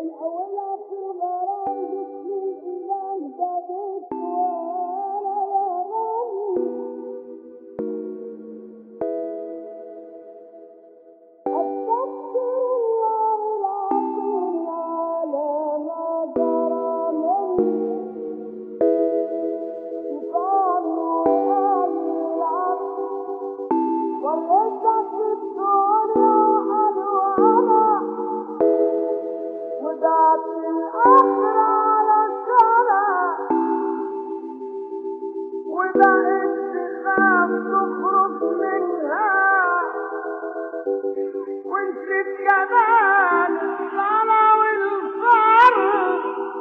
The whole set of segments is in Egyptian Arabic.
الأولى في الغرام باسم الإله بديت وأنا يا غالي أستغفر الله العظيم على ما جرى مني شيطان وقال العبد وليتك الدنيا وحلوانة ودعت الآخرة على السنة وبقيت تخاف تخرج منها ونسيت كمان الصلاة والفرض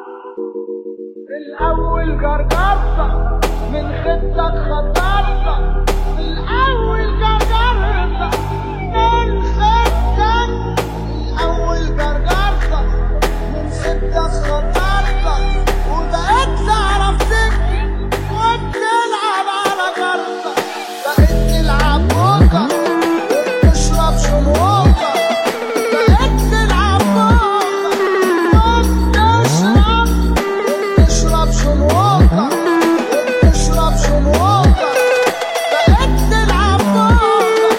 الأول جرجرتك من خدك خطرتك الأول جرجرتك من خدك الأول جرجرتك من خدك خطرتك وبقيت تعرف تبكي وبتلعب على جرتك بقيت تلعب بوكر وبتشرب شموكر بقيت تلعب بوكر وبتشرب وبتشرب شموكر وبتشرب شموكر بقيت تلعب بوكر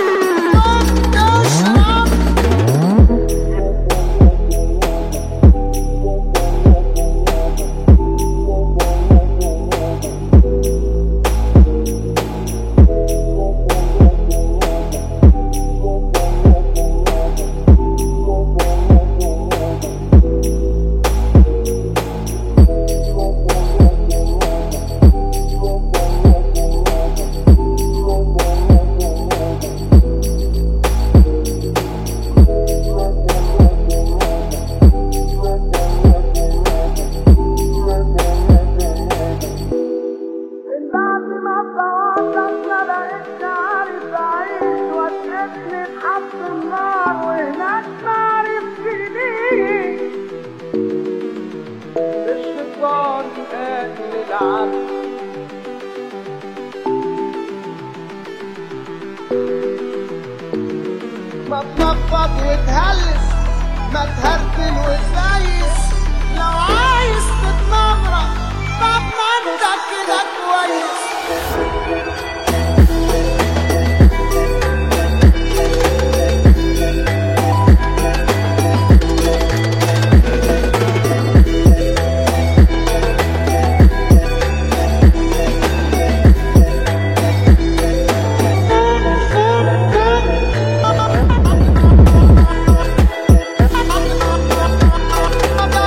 وبتشرب من بعد ما طوعتك ما بقتش عارف اعيش وتلفني تحت النار وهناك ما عرفتش ليه الشيطان قال للعبد ما تنفض وتهلس ما تهرتل وتسيس لو عايز تتنمرق طب ما انت كده كويس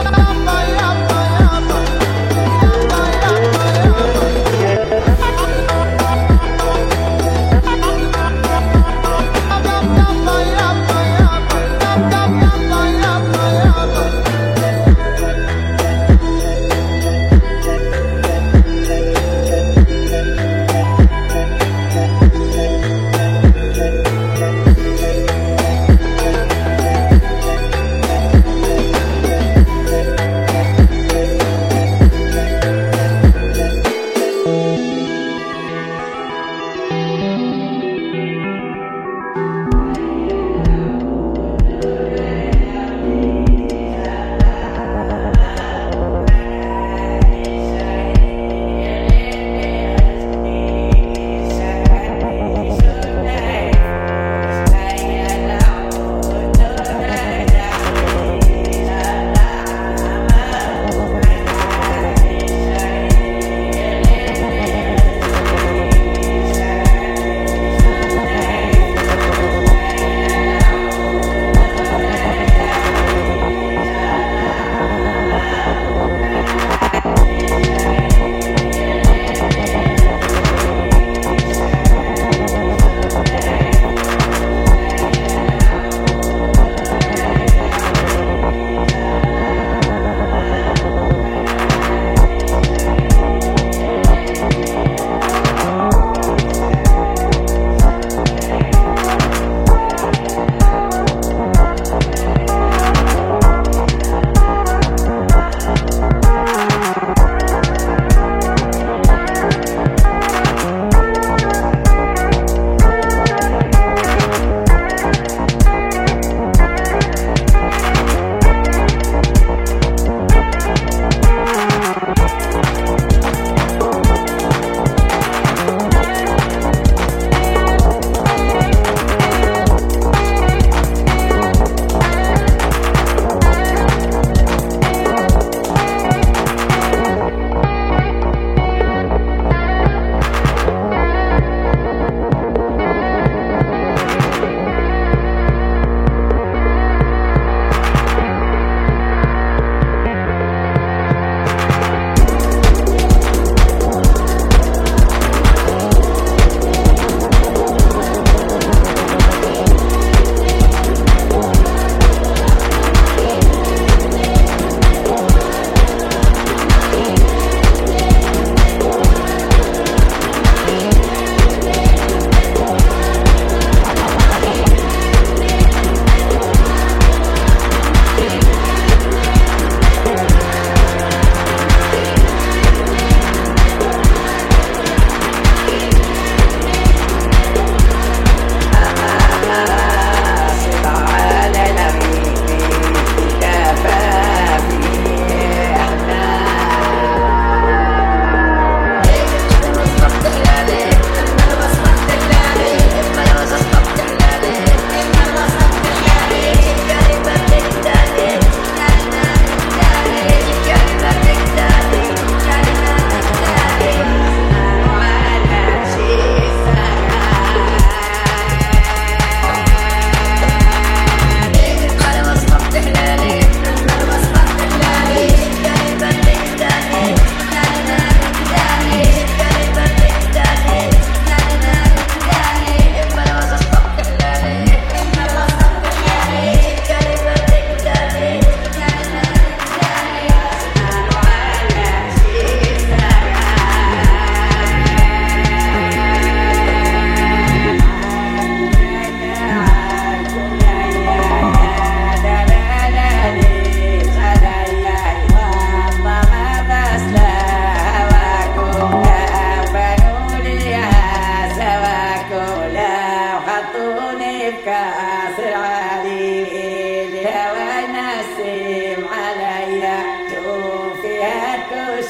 يابا يابا يابا يابا يابا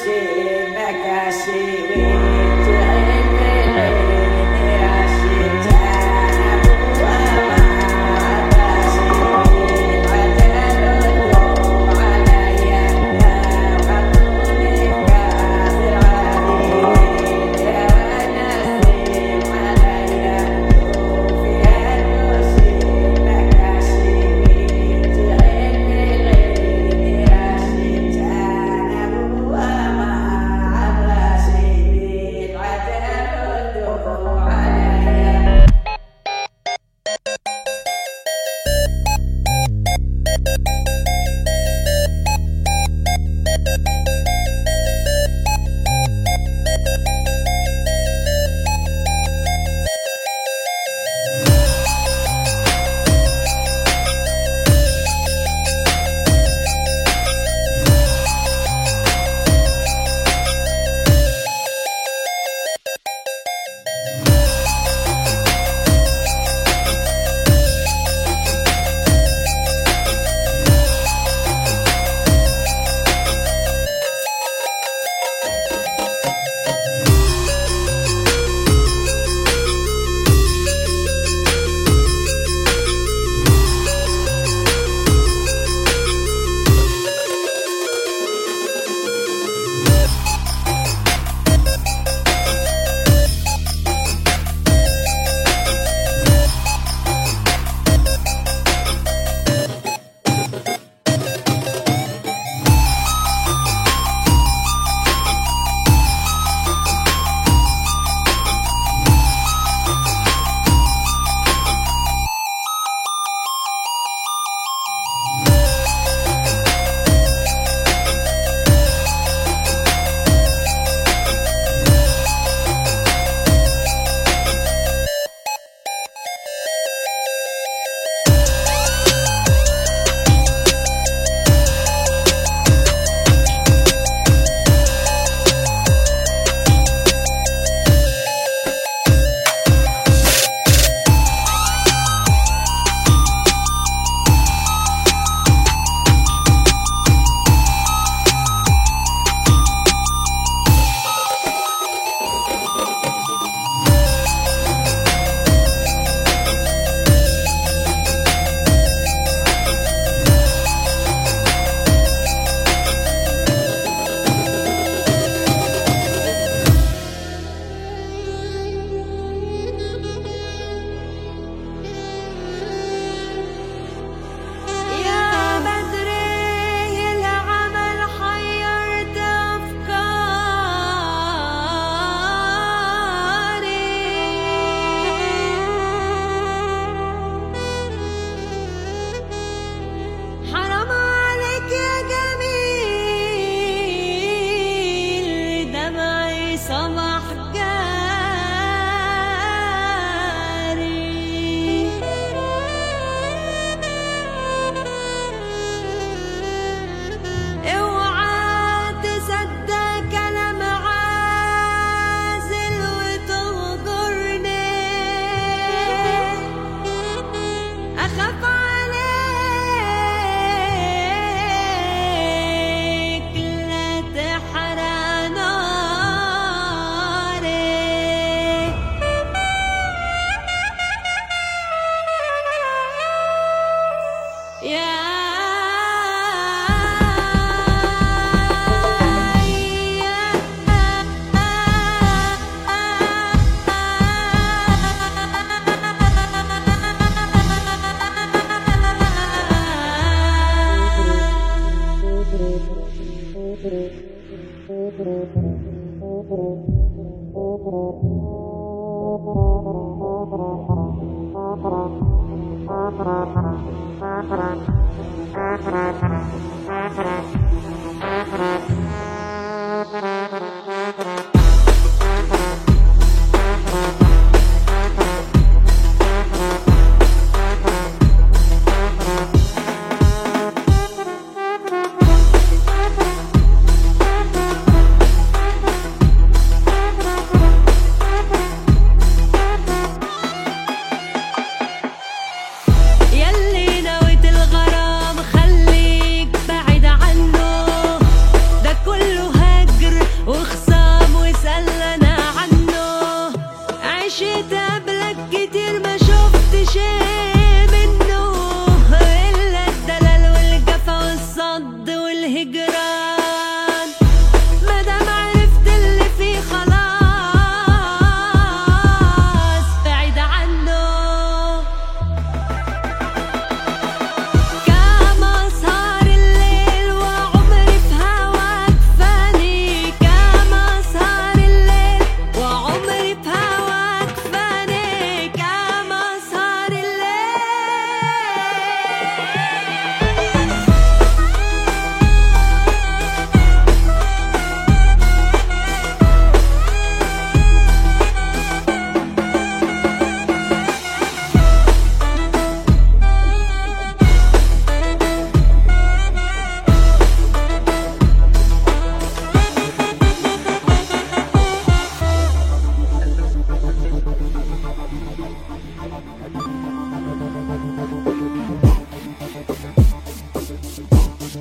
يلي نويت الغرام خليك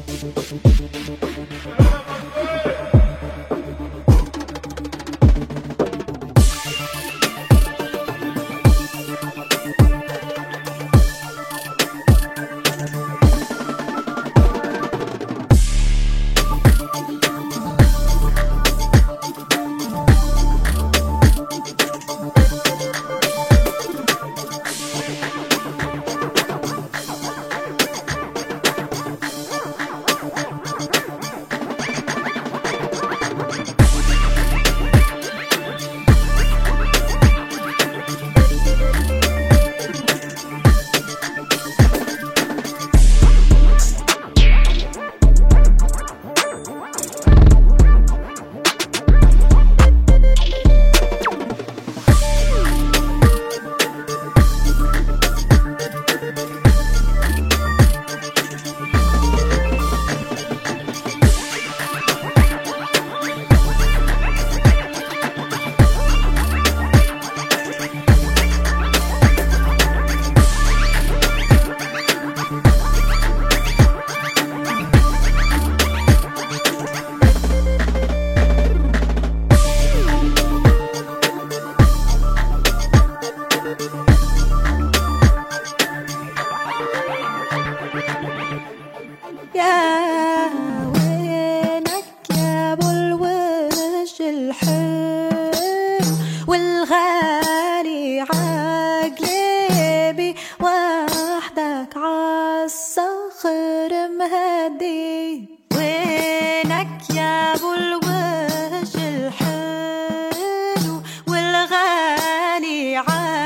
يا وينك يا ابو الوجه الحلو والغالي عقلبي وحدك عالصخر مهدي وينك يا ابو الوجه الحلو والغالي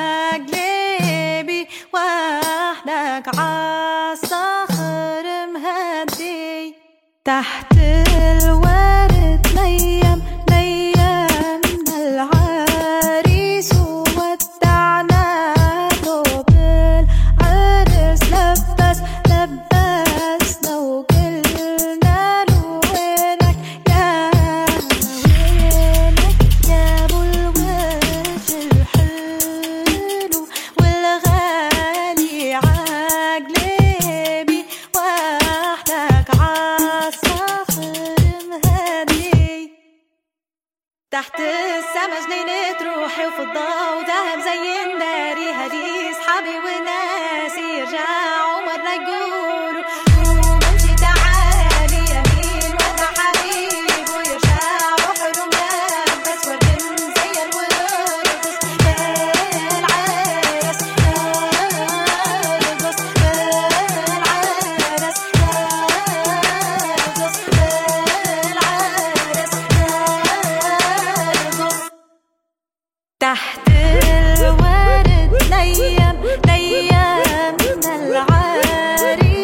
عقلبي وحدك عالصخر مهدي تحت الورد نيم نيمنا العريس وودعناه بالعرس لبس لبسنا وقلنا له وينك يا وينك يا ابو الوجه الحلو والغالي عقلبي وحدك عالصخر مهدي تحت السما جنينة روحي وفضة وذهب زي الناري هدي صحابي وناسي يرجعوا مرة يقولوا قوم انتي تعالي يا مين وأنا حبيب ويرجعوا حلم لبس ورد زي الورد بالعرس يرقص بالعرس يرقص بالعرس يرقص تحت الورد نيم نيمنا العريس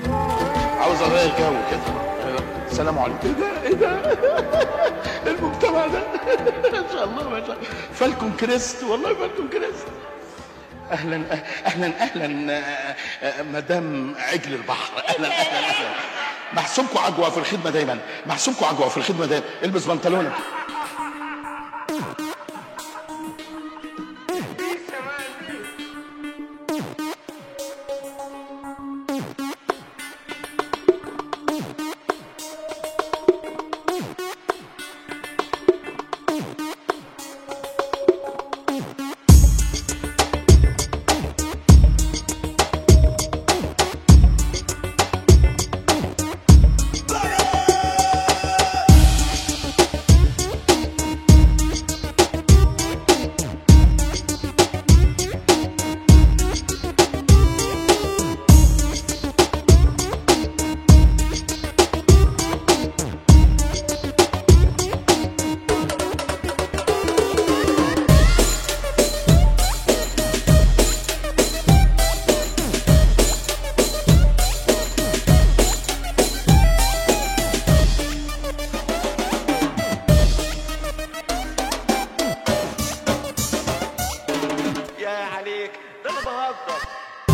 عاوز اغير جو كده السلام عليكم ايه ده ايه ده المجتمع ده ما شاء الله ما شاء الله فالكم كريست والله فالكم كريست اهلا اهلا اهلا آه، آه، مدام عجل البحر اهلا اهلا اهلا محسوبكم عجوه في الخدمه دايما محسوبكم عجوه في الخدمه دايما البس بنطلونك يا عليك ده انا بهزر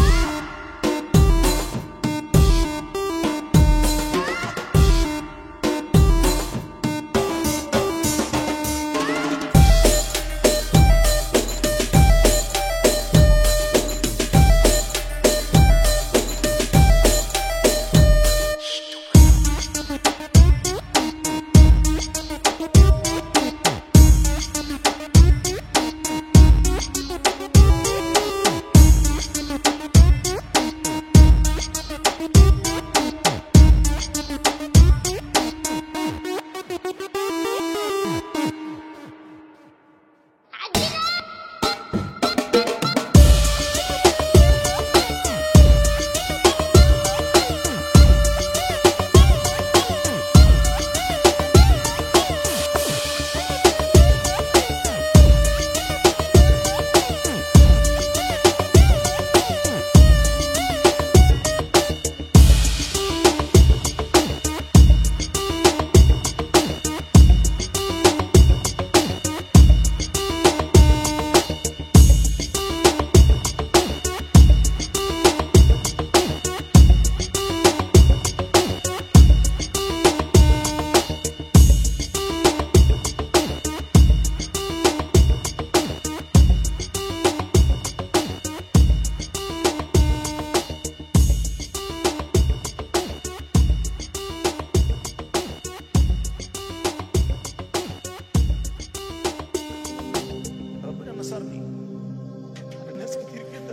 ربنا نصرني الناس كتير جدا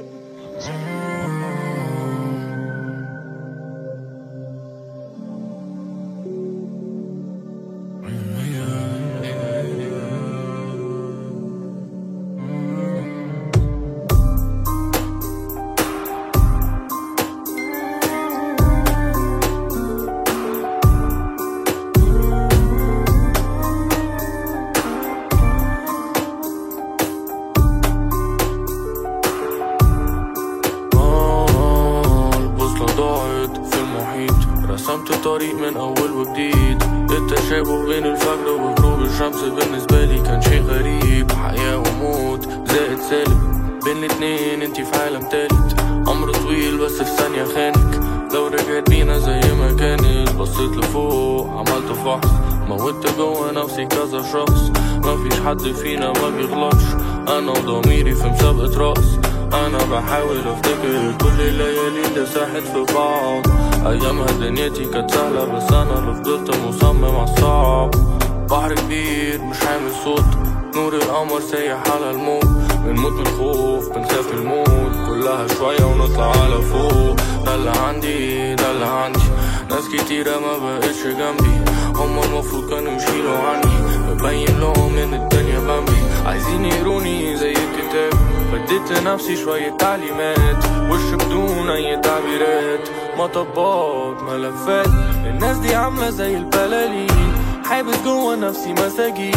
آه، البوصلة ضاعت في المحيط رسمت طريق من أول وجديد التشابه بين الفجر وغروب الشمس بالنسبة لي كان شيء غريب حياة وموت زائد سالب بين الاتنين انتي في عالم تالت أمر طويل بس في ثانية خانك لو رجعت بينا زي ما كانت بصيت لفوق عملت فحص موتت جوا نفسي كذا شخص مفيش حد فينا ما بيغلطش أنا وضميري في مسابقة رقص انا بحاول افتكر كل الليالي اللي ساحت في بعض ايامها دنيتي كانت سهلة بس انا اللي فضلت مصمم على الصعب بحر كبير مش عامل صوت نور القمر سايح على الموج بنموت من الخوف بنخاف من الموت كلها شوية ونطلع على فوق ده اللي عندي ده اللي عندي ناس كتيرة ما بقتش جنبي هما المفروض كانوا يشيلوا عني ببين لهم ان الدنيا بمبي عايزين يقروني زي الكتاب بديت لنفسي شوية تعليمات وش بدون أي تعبيرات مطبات ملفات الناس دي عاملة زي البلالين حابس جوا نفسي مساجين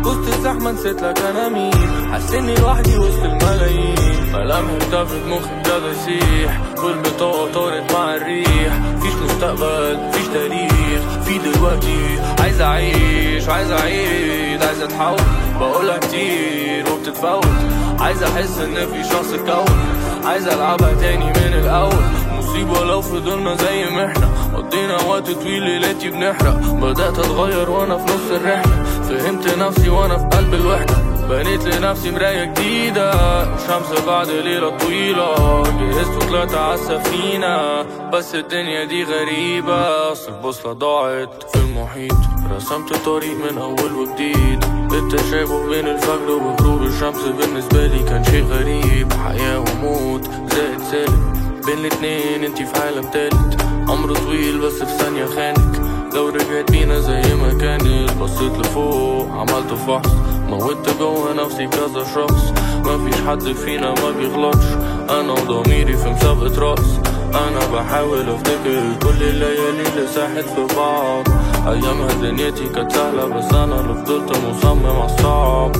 وسط الزحمة نسيت لك انا مين حسيني لوحدي وسط الملايين ملامحي اختفت مخي ابتدى يسيح والبطاقة طارت مع الريح فيش مستقبل فيش تاريخ في دلوقتي عايز اعيش عايز اعيد عايز اتحول بقولها كتير وبتتفوت عايز احس ان في شخص اتكون عايز العبها تاني من الاول مصيبة لو فضلنا زي ما احنا قضينا وقت طويل ليلاتي بنحرق بدأت اتغير وانا في نص الرحلة فهمت نفسي وانا في قلب الوحدة بنيت لنفسي مراية جديدة شمس بعد ليلة طويلة جهزت وطلعت عالسفينة بس الدنيا دي غريبة أصل البوصلة ضاعت في المحيط رسمت طريق من أول وجديد التشابه بين الفجر وغروب الشمس بالنسبة لي كان شيء غريب حياة وموت زائد سالب بين الاتنين انتي في عالم تالت عمر طويل بس في ثانية خانك لو رجعت بينا زي ما كانت بصيت لفوق عملت فحص موتت جوه نفسي كذا شخص مفيش حد فينا ما بيغلطش انا وضميري في مسابقة رقص انا بحاول افتكر كل الليالي اللي ساحت في بعض ايامها دنيتي كانت سهلة بس انا اللي فضلت مصمم عالصعب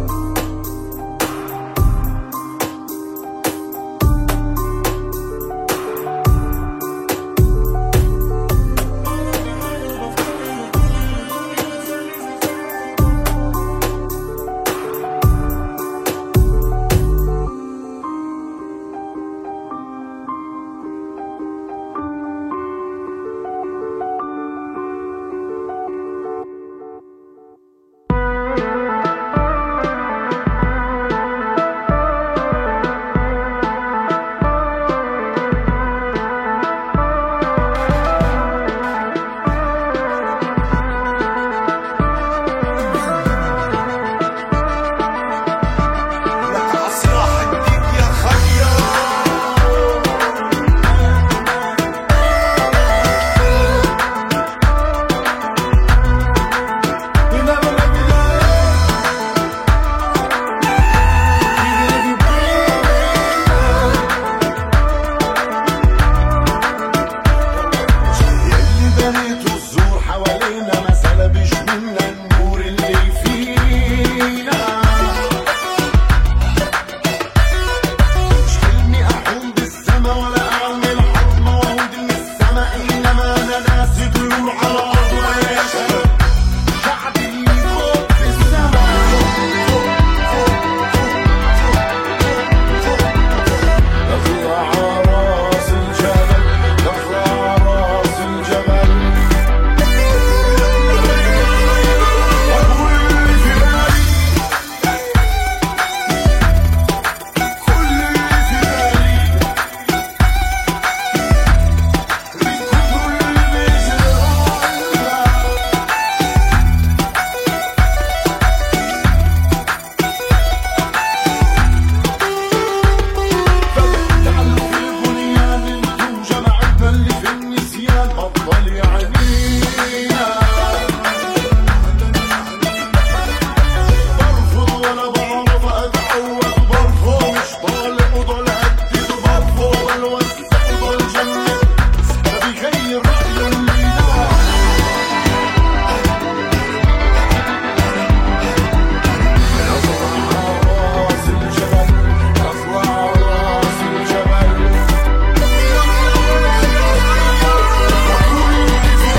لك عصياح الديك يا خيا اللي بنيته الزور حوالينا ما سلبش منا النور اللي فينا مش حلمي احوم بالسما ولا اعمل حطمة واعود من السما انما انا ناسي طيور على الارض وعيشها شعبي فوق في السما نطلع راس الجبل نطلع راس الجبل أقول اللي في بالي كل اللي في بالي بكل بجرالنا تعالوا في البنيان انتم جماعتنا اللي في النسيان بطل يعنينا برفض ولا بعرف اتعود برفض مش طالع وضل هدد برفض ولا وسع وضل جنب ما بيغير رأيه اللي نام اطلع راس الجبل اطلع راس الجبل كل اللي في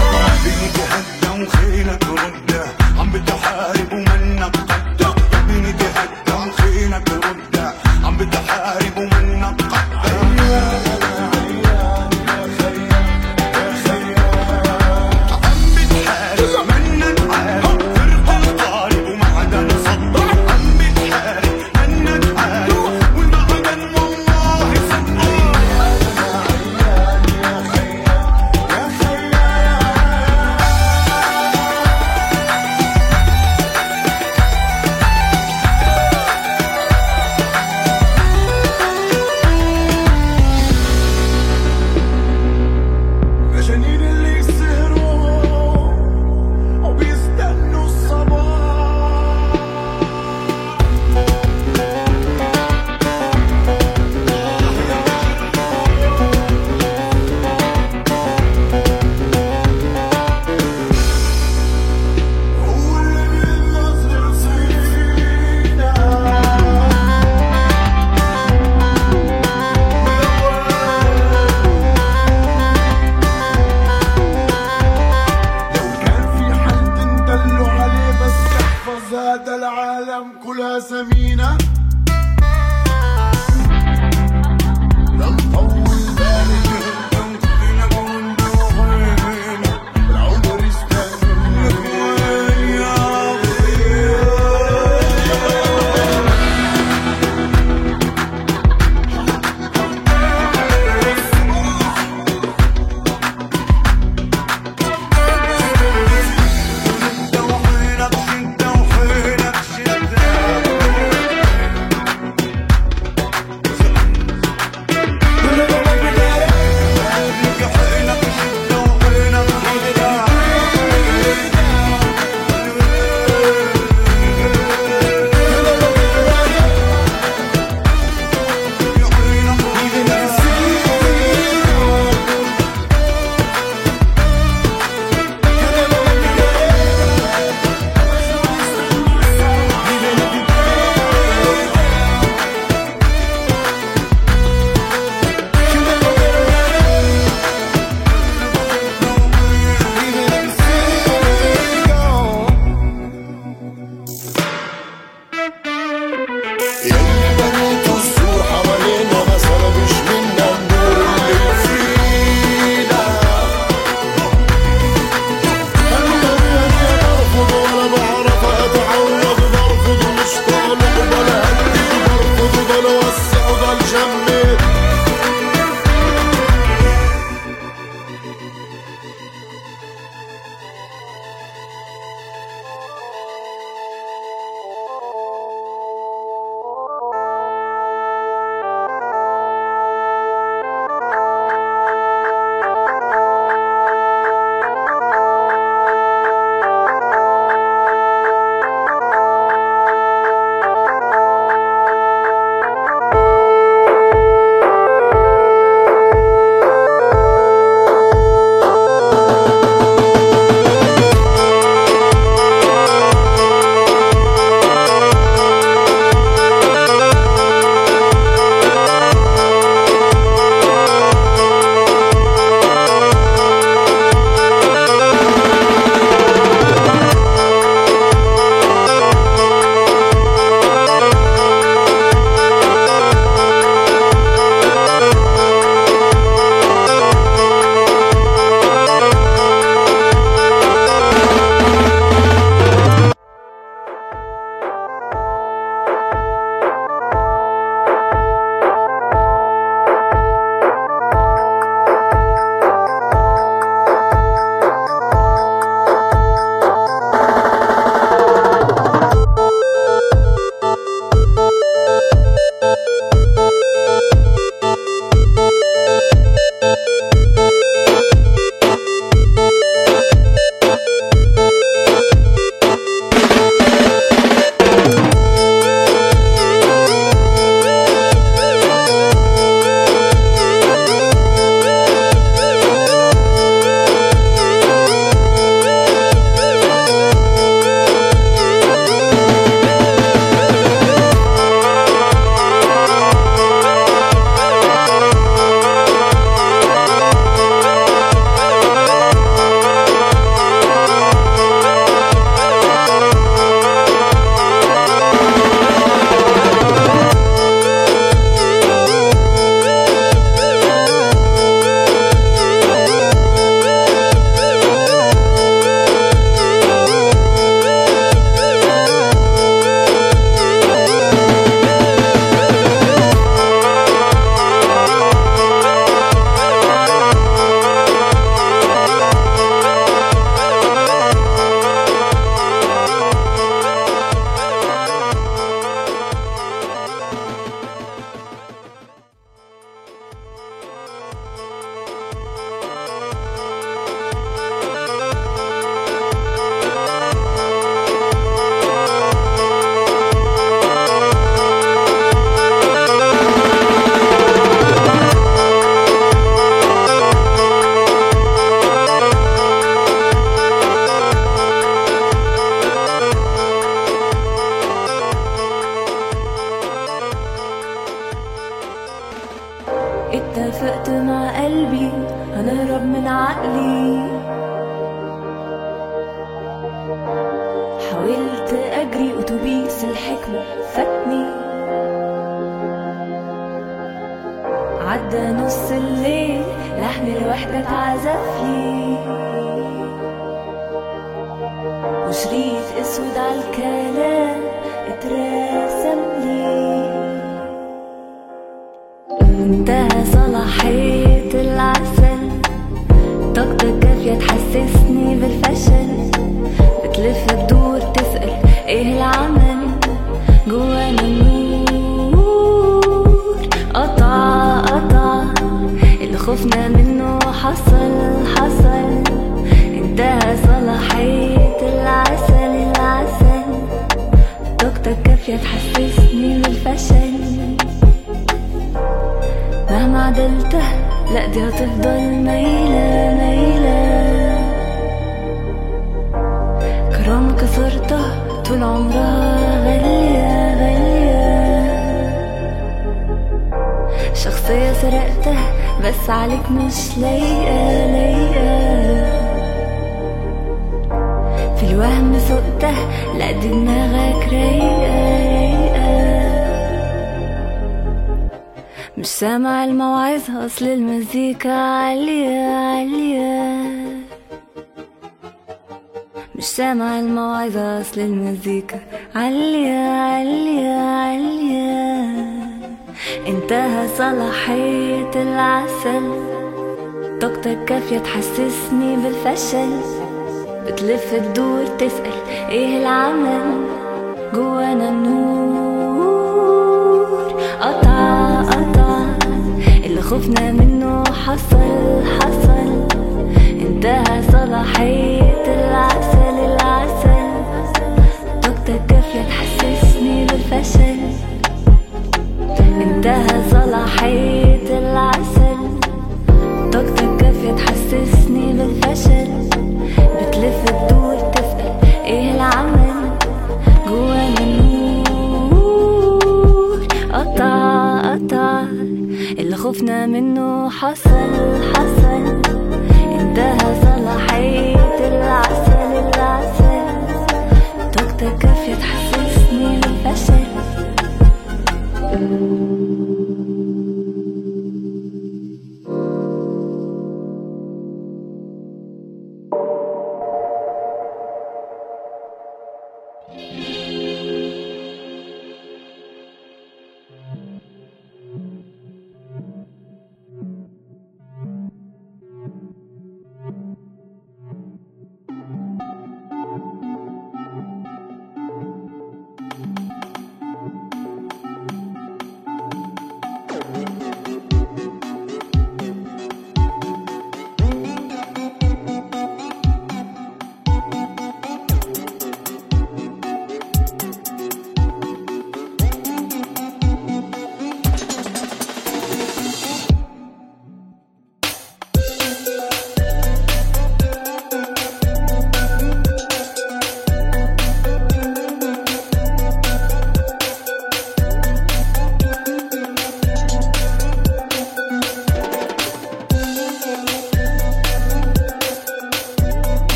حاولت أجري أتوبيس الحكمة فاتني عدى نص الليل لحن الوحدة اتعزفلي وشريط اسود على الكلام اترسم لي انتهى صلاحية العسل طاقتك كافية تحسسني بالفشل بتلف تدور تسأل ايه العمل جوانا النور قطع قطع اللي خفنا منه حصل حصل انتهى صلاحية العسل العسل طاقتك كافية تحسسني بالفشل مهما عدلته لا دي هتفضل مايلة مايلة كرام كسرته طول عمرها غالية غالية شخصية سرقته بس عليك مش لايقة لايقة في الوهم سقته لا دي دماغك رايقة رايقة مش سامع الموعظة أصل المزيكا عالية عالية مش سامع الموعظة أصل المزيكا عالية عالية عالية انتهى صلاحية العسل طاقتك كافية تحسسني بالفشل بتلف تدور تسأل ايه العمل جوانا النور قطع قطع اللي خفنا منه حصل حصل انتهى صلاحية العسل العسل طاقتك كافية تحسسني بالفشل انتهى صلاحية العسل طاقتك كافية تحسسني بالفشل بتلف تدور تسأل ايه العمل جوانا النور قطع قطع اللي خفنا منه حصل حصل انتهى صلاحية العسل العسل طاقتك كافية تحسسني بالفشل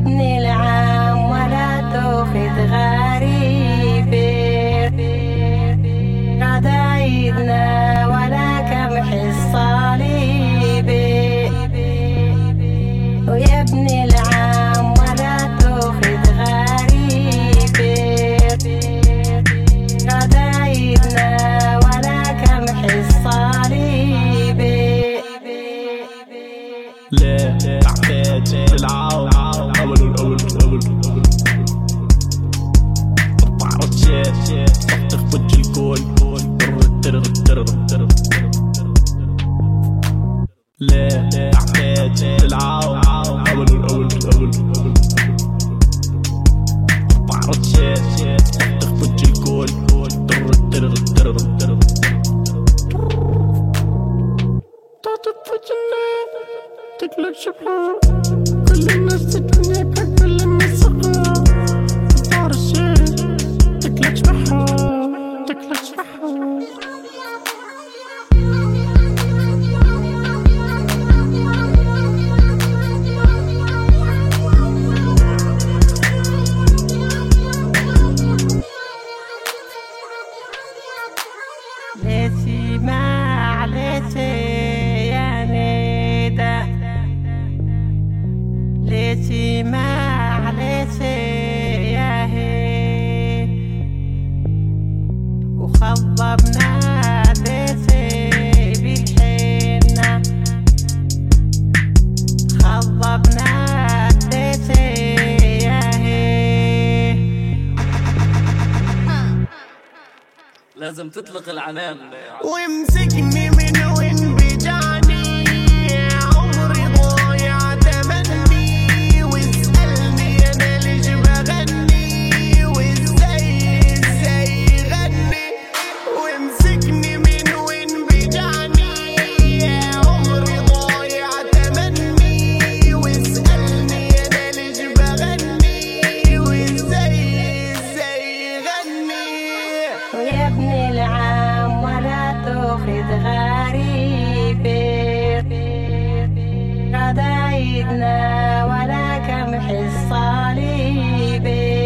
ابن العام ولا تاخذ غريبي قدايدنا ولا كمح الصليبي ويا ابن العام ولا تاخذ غريبي قدايدنا ولا كمح الصليبي ليه تعبت العون اول اول اول قطع وتشيت صفت في وجه الكون ترر ترر ترر ليه تعبت العون اول اول اول قطع وتشيت صفت في وجه الكون ترر ترر ترر ترر تعطي في جنان تقلب شبحة كل الناس في الدنيا كان كل الناس سقا صار الشيء تقلب شبحة تقلب شبحة ليتي ما عليتي يا نيدا ليتي ما عليتي يا هي وخضبنا ليتي بالحنة خضبنا ليتي يا هي لازم تطلق العنان وامسكني من وين بجاني عمري ضايع تمني واسألني انا ليش بغني وازاي ازاي غني وامسكني من وين بجاني عمري ضايع تمني واسألني انا ليش بغني وازاي ازاي غني ويا ابن العام ولا تاخذ غريبي قدايدنا ولا كمح الصليبي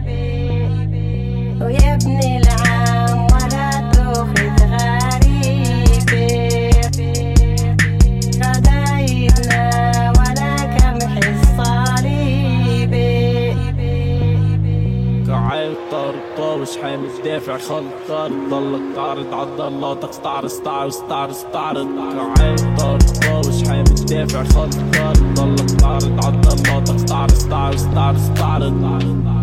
ويا ابن العام ولا تاخذ غريبي قدايدنا ولا كمح الصليبي قاعد طارد طاوش حامل دافع خلط طارد ضلك تعرض عضلاتك استعرض استعرض استعرض استعرض قاعد طارد طاوش حامل دافع خلط طارد ضلك تعرض عضلاتك استعرض استعرض استعرض استعرض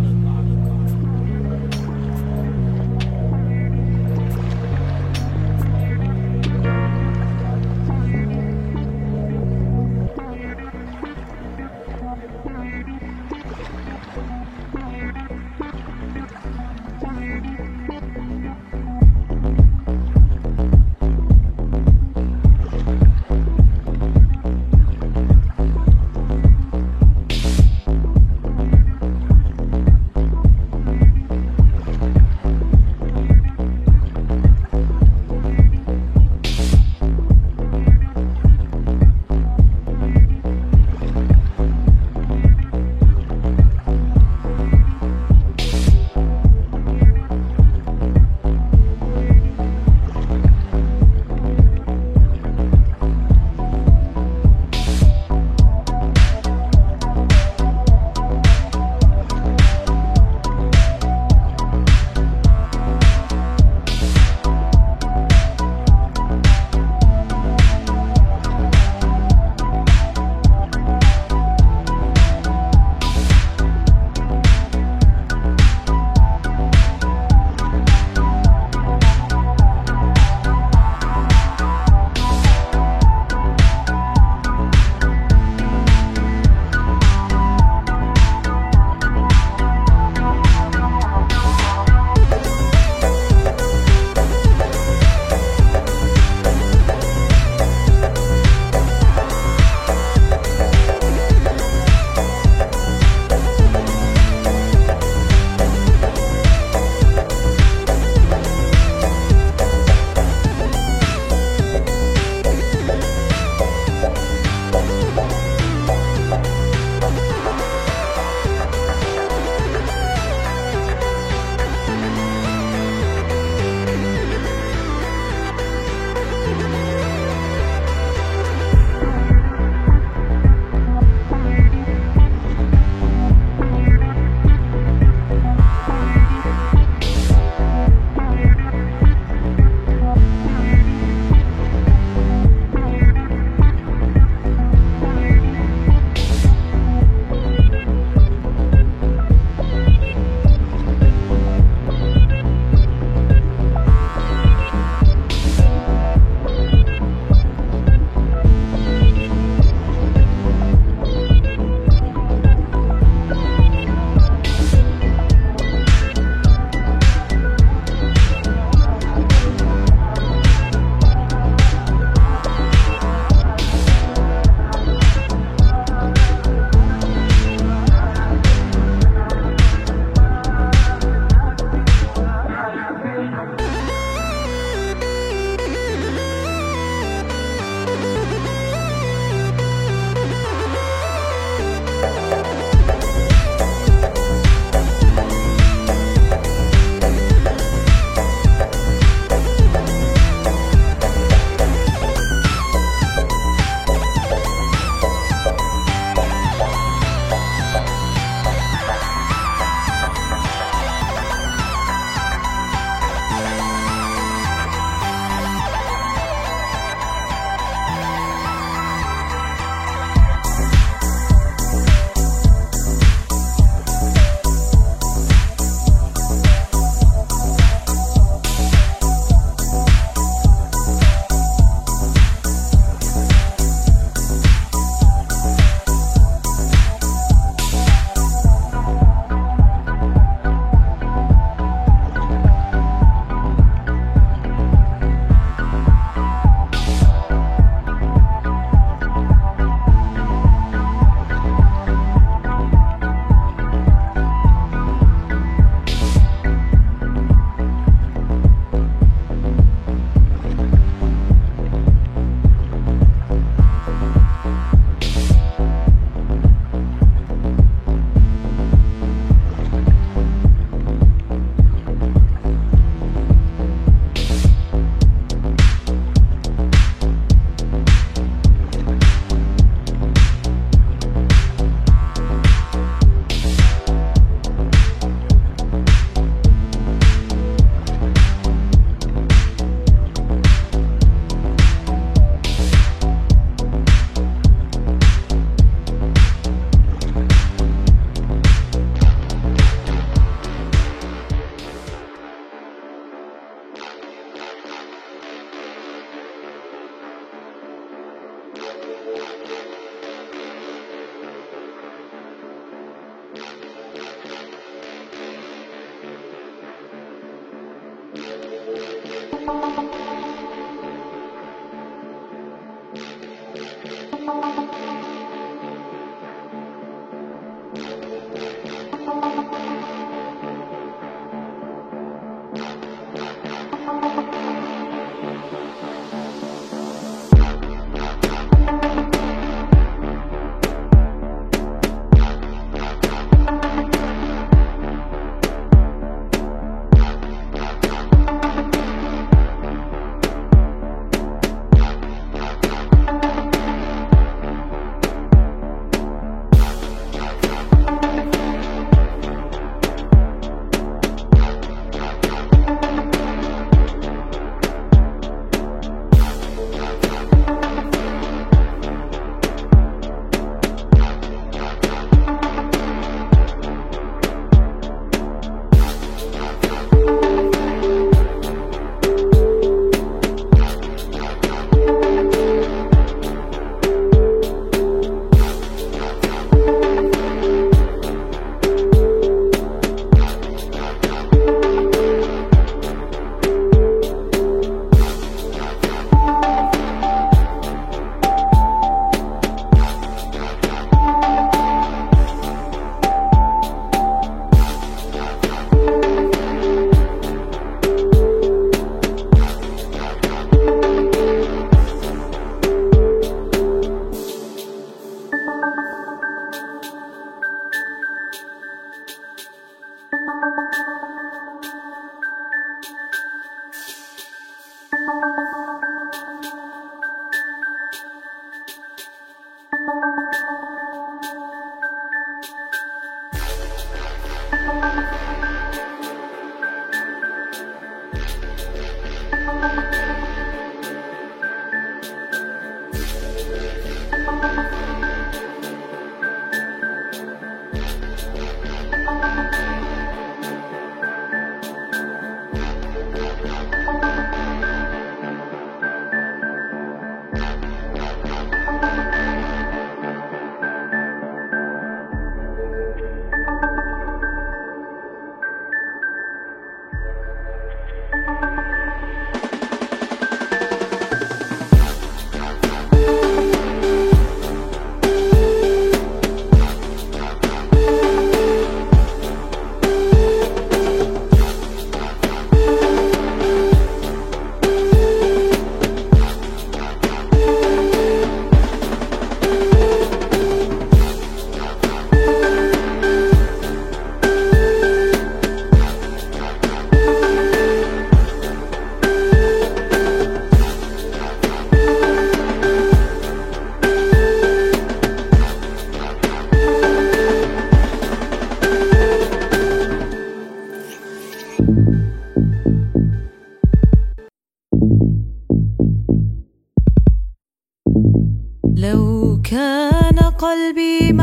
لو كان قلبي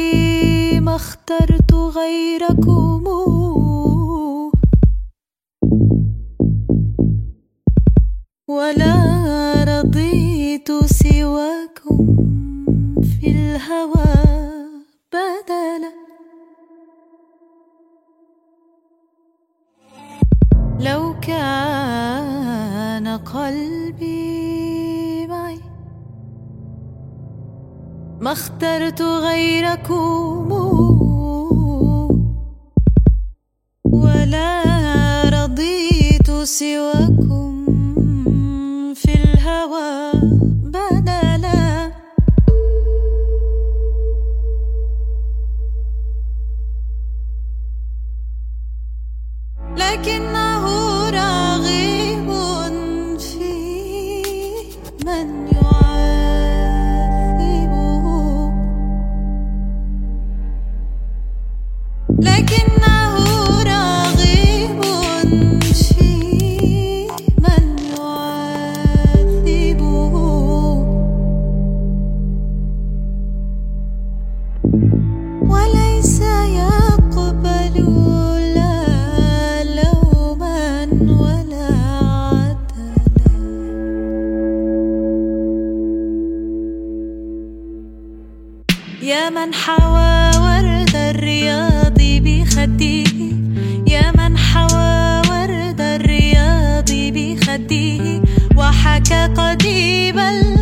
معي ما اخترت غيركم ولا رضيت سواكم في الهوى بدلا لو كان قلبي معي ما اخترت غيركم ولا رضيت سواكم في الهوى بدلا لكنه راغب في من يعذبه لكنه راغب في من يعذبه وليس يقبل لا لوما ولا عدلا يا من حوى ورد الرياض بخديه يا من حوى ورد الرياض بخديه وحكى قديم